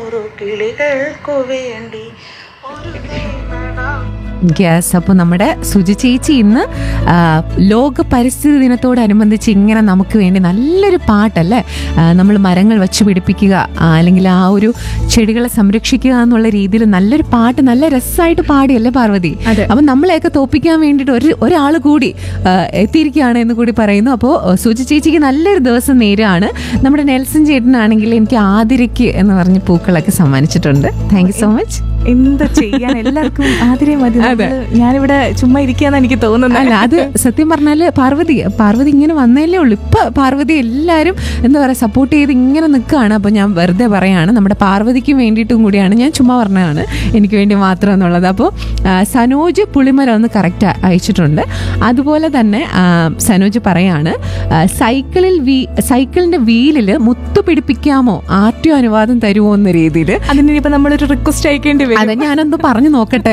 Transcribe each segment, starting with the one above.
നൂറു കിളികൾക്കു വേണ്ടി ഒരു തേനടാം യെസ് അപ്പോൾ നമ്മുടെ സുജി ചേച്ചി ഇന്ന് ആ, ലോക പരിസ്ഥിതി ദിനത്തോടനുബന്ധിച്ച് ഇങ്ങനെ നമുക്ക് വേണ്ടി നല്ലൊരു പാട്ടല്ലേ നമ്മൾ മരങ്ങൾ വച്ച് പിടിപ്പിക്കുക ആ, അല്ലെങ്കിൽ ആ ഒരു ചെടികളെ സംരക്ഷിക്കുക എന്നുള്ള രീതിയിൽ നല്ലൊരു പാട്ട് നല്ല രസമായിട്ട് പാടിയല്ലേ പാർവതി അതെ. അപ്പം നമ്മളെയൊക്കെ തോപ്പിക്കാൻ വേണ്ടിയിട്ട് ഒരു ഒരാൾ കൂടി ആ, എത്തിയിരിക്കുകയാണ് എന്ന് കൂടി പറയുന്നു അപ്പോൾ സുജി ചേച്ചിക്ക് നല്ലൊരു ദിവസം നേരാണ് നമ്മുടെ നെൽസൺ ചേട്ടനാണെങ്കിൽ എനിക്ക് ആതിരയ്ക്ക് എന്ന് പറഞ്ഞ് പൂക്കളൊക്കെ സമ്മാനിച്ചിട്ടുണ്ട് താങ്ക് യു സോ മച്ച് എന്ത് ചെയ്യാൻ എല്ലാവർക്കും ആതിരെ മതി നമ്മള് ഞാനിവിടെ ചുമ്മാ ഇരിക്കാന്ന് എനിക്ക് തോന്നുന്നത് അല്ല അത് സത്യം പറഞ്ഞാല് പാർവതി പാർവതി ഇങ്ങനെ വന്നേലേ ഉള്ളൂ ഇപ്പൊ പാർവതി എല്ലാവരും എന്താ പറയാ സപ്പോർട്ട് ചെയ്ത് ഇങ്ങനെ നിൽക്കുകയാണ് അപ്പൊ ഞാൻ വെറുതെ പറയാണ് നമ്മുടെ പാർവതിക്ക് വേണ്ടിയിട്ടും കൂടിയാണ് ഞാൻ ചുമ്മാ പറഞ്ഞതാണ് എനിക്ക് വേണ്ടി മാത്രം എന്നുള്ളത് അപ്പോൾ സനോജ് പുളിമരം ഒന്ന് കറക്റ്റ് അയച്ചിട്ടുണ്ട് അതുപോലെ തന്നെ ആ, സനോജ് പറയാണ് ആ, സൈക്കിളിൽ വീ സൈക്കിളിന്റെ വീലില് മുത്തു പിടിപ്പിക്കാമോ ആർ ടി ഒ അനുവാദം തരുമോ എന്ന രീതിയിൽ അതിനിപ്പോ നമ്മളൊരു റിക്വസ്റ്റ് അയക്കേണ്ടി വരും അതെ ഞാനൊന്ന് പറഞ്ഞു നോക്കട്ടെ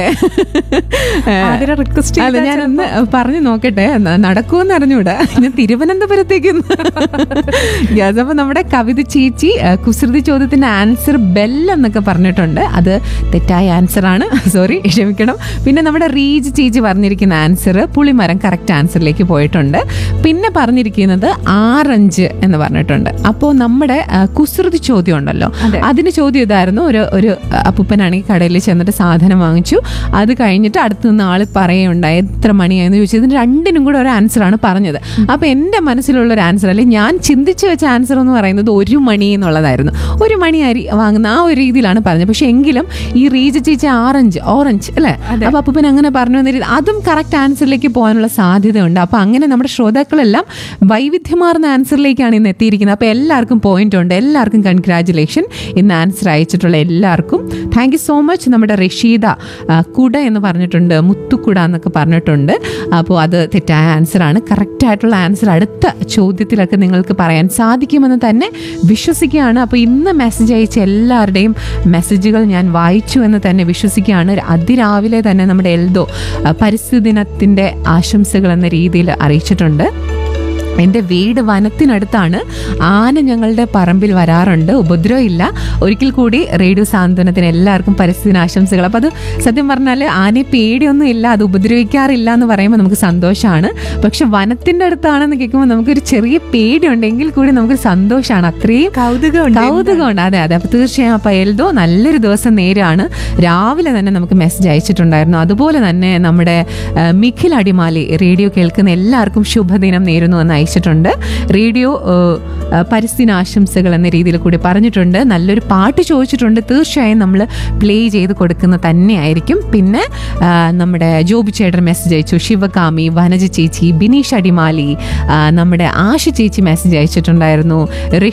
ആതിര റിക്വസ്റ്റ് അല്ല ഞാനൊന്ന് പറഞ്ഞു നോക്കട്ടെ ന- നടക്കുമെന്ന് അറിഞ്ഞൂടാ ഞാൻ തിരുവനന്തപുരത്തേക്ക് യെസ് അപ്പൊ നമ്മുടെ കവിത ചേച്ചി ആ, കുസൃതി ചോദ്യത്തിന്റെ ആൻസർ ബെൽ എന്നൊക്കെ പറഞ്ഞിട്ടുണ്ട് അത് തെറ്റായ ആൻസർ ആണ് സോറി ക്ഷമിക്കണം പിന്നെ നമ്മുടെ റീജ് ചേച്ചി പറഞ്ഞിരിക്കുന്ന ആൻസർ പുളിമരം കറക്റ്റ് ആൻസറിലേക്ക് പോയിട്ടുണ്ട് പിന്നെ പറഞ്ഞിരിക്കുന്നത് ആറഞ്ച് എന്ന് പറഞ്ഞിട്ടുണ്ട് അപ്പോൾ നമ്മുടെ ആ, കുസൃതി ചോദ്യം ഉണ്ടല്ലോ അതെ. അതിന് ചോദ്യം ഇതായിരുന്നു ഒരു ഒരു അപ്പൂപ്പനാണെങ്കിൽ കടയിൽ ചെന്നിട്ട് സാധനം വാങ്ങിച്ചു അത് കഴിഞ്ഞിട്ട് അടുത്ത് നിന്ന് ആൾ പറയുണ്ടായി എത്ര മണിയായെന്ന് ചോദിച്ചു ഇതിന് രണ്ടിനും കൂടെ ഒരു ആൻസറാണ് പറഞ്ഞത് അപ്പോൾ എൻ്റെ മനസ്സിലുള്ള ഒരു ആൻസർ അല്ലെങ്കിൽ ഞാൻ ചിന്തിച്ചു വെച്ച ആൻസർ എന്ന് പറയുന്നത് ഒരു മണി എന്നുള്ളതായിരുന്നു ഒരു മണി അരി വാങ്ങുന്ന ആ ഒരു രീതിയിലാണ് പറഞ്ഞത് പക്ഷെ എങ്കിലും ഈ റീജ് ചേച്ചി ആറഞ്ച് ഓറഞ്ച് അല്ലേ അപ്പോൾ അപ്പൂപ്പൻ അങ്ങനെ പറഞ്ഞു വന്ന രീതി അതും കറക്റ്റ് ആൻസറിലേക്ക് പോകാനുള്ള സാധ്യതയുണ്ട് അപ്പോൾ അങ്ങനെ നമ്മുടെ ശ്രോതാക്കളെല്ലാം വൈവിധ്യമാർന്ന ആൻസറിലേക്കാണ് ഇന്ന് എത്തിയിരിക്കുന്നത് അപ്പോൾ എല്ലാവർക്കും പോയിന്റ് ഉണ്ട് എല്ലാവർക്കും കൺഗ്രാറ്റുലേഷൻ ഇന്ന് ആൻസർ അയച്ചിട്ടുള്ള എല്ലാവർക്കും താങ്ക് യു സോ മച്ച് നമ്മുടെ റഷീദ ആ, കുട എന്ന് പറഞ്ഞിട്ടുണ്ട് മുത്തുക്കുട എന്നൊക്കെ പറഞ്ഞിട്ടുണ്ട് അപ്പോൾ അത് തെറ്റായ ആൻസറാണ് കറക്റ്റായിട്ടുള്ള ആൻസർ അടുത്ത ചോദ്യത്തിലൊക്കെ നിങ്ങൾക്ക് പറയാൻ സാധിക്കുമെന്ന് തന്നെ വിശ്വസിക്കുകയാണ് അപ്പോൾ ഇന്ന് മെസ്സേജ് അയച്ച എല്ലാവരുടെയും മെസ്സേജുകൾ ഞാൻ വായിച്ചു എന്ന് തന്നെ വിശ്വസിക്കുകയാണ് അതിരാവിലെ തന്നെ നമ്മുടെ എൽദോ ആ, പരിസ്ഥിതി ദിനത്തിൻ്റെ ആശംസകൾ എന്ന രീതിയിൽ അറിയിച്ചിട്ടുണ്ട് എൻ്റെ വീട് വനത്തിനടുത്താണ് ആന ഞങ്ങളുടെ പറമ്പിൽ വരാറുണ്ട് ഉപദ്രവമില്ല ഒരിക്കൽ കൂടി റേഡിയോ സാന്ത്വനത്തിന് എല്ലാവർക്കും പരിസ്ഥിതി ആശംസകൾ അപ്പോൾ അത് സത്യം പറഞ്ഞാൽ ആനയെ പേടിയൊന്നും ഇല്ല അത് ഉപദ്രവിക്കാറില്ല എന്ന് പറയുമ്പോൾ നമുക്ക് സന്തോഷമാണ് പക്ഷെ വനത്തിൻ്റെ അടുത്താണെന്ന് കേൾക്കുമ്പോൾ നമുക്കൊരു ചെറിയ പേടിയുണ്ടെങ്കിൽ കൂടി നമുക്ക് സന്തോഷമാണ് അത്രയും കൗതുകമുണ്ട് കൗതുകമുണ്ട് അതെ അതെ അപ്പോൾ തീർച്ചയായും അപ്പോൾ എൽദോ നല്ലൊരു ദിവസം നേരാണ് രാവിലെ തന്നെ നമുക്ക് മെസ്സേജ് അയച്ചിട്ടുണ്ടായിരുന്നു അതുപോലെ തന്നെ നമ്മുടെ ആ, മിഖിൽ അടിമാലി റേഡിയോ കേൾക്കുന്ന എല്ലാവർക്കും ശുഭദിനം നേരുന്നു എന്ന് അയച്ചിട്ടുണ്ട് റേഡിയോ ആ, ആ, പരിസ്ഥിതി ആശംസകൾ എന്ന രീതിയിൽ കൂടി പറഞ്ഞിട്ടുണ്ട് നല്ലൊരു പാട്ട് ചോദിച്ചിട്ടുണ്ട് തീർച്ചയായും നമ്മൾ പ്ലേ ചെയ്ത് കൊടുക്കുന്ന തന്നെയായിരിക്കും പിന്നെ ആ, നമ്മുടെ ജോബി ചേട്ടൻ മെസ്സേജ് അയച്ചു ശിവകാമി വനജ ചേച്ചി ബിനീഷ് അടിമാലി ആ, നമ്മുടെ ആശ ചേച്ചി മെസ്സേജ് അയച്ചിട്ടുണ്ടായിരുന്നു